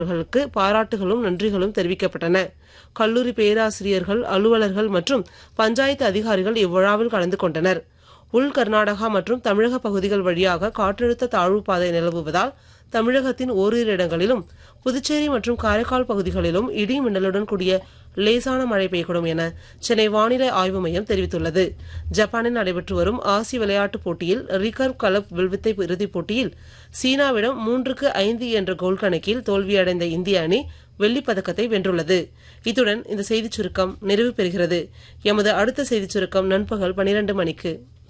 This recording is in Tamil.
அவர்களுக்கு பாராட்டுகளும் நன்றிகளும் தெரிவிக்கப்பட்டன கல்லூரி பேராசிரியர்கள் அலுவலர்கள் மற்றும் பஞ்சாயத்து அதிகாரிகள் இவ்விழாவில் கலந்து கொண்டனர் உள் கர்நாடகா மற்றும் தமிழக பகுதிகள் வழியாக காற்றழுத்த தாழ்வு பாதை நிலவுவதால் தமிழகத்தின் ஓரிரு இடங்களிலும் புதுச்சேரி மற்றும் காரைக்கால் பகுதிகளிலும் இடி மின்னலுடன் கூடிய லேசான மழை பெய்யக்கூடும் என சென்னை வானிலை ஆய்வு மையம் தெரிவித்துள்ளது ஜப்பானில் நடைபெற்று வரும் ஆசிய விளையாட்டுப் போட்டியில் ரிகர்வ் கலப் வில்வித்தை இறுதிப் போட்டியில் சீனாவிடம் மூன்றுக்கு ஐந்து என்ற கோல் கணக்கில் தோல்வியடைந்த இந்திய அணி வெள்ளிப் பதக்கத்தை வென்றுள்ளது இத்துடன் இந்த செய்திச் சுருக்கம் நிறைவு பெறுகிறது எமது அடுத்த செய்திச் சுருக்கம் நண்பகல் பனிரெண்டு மணிக்கு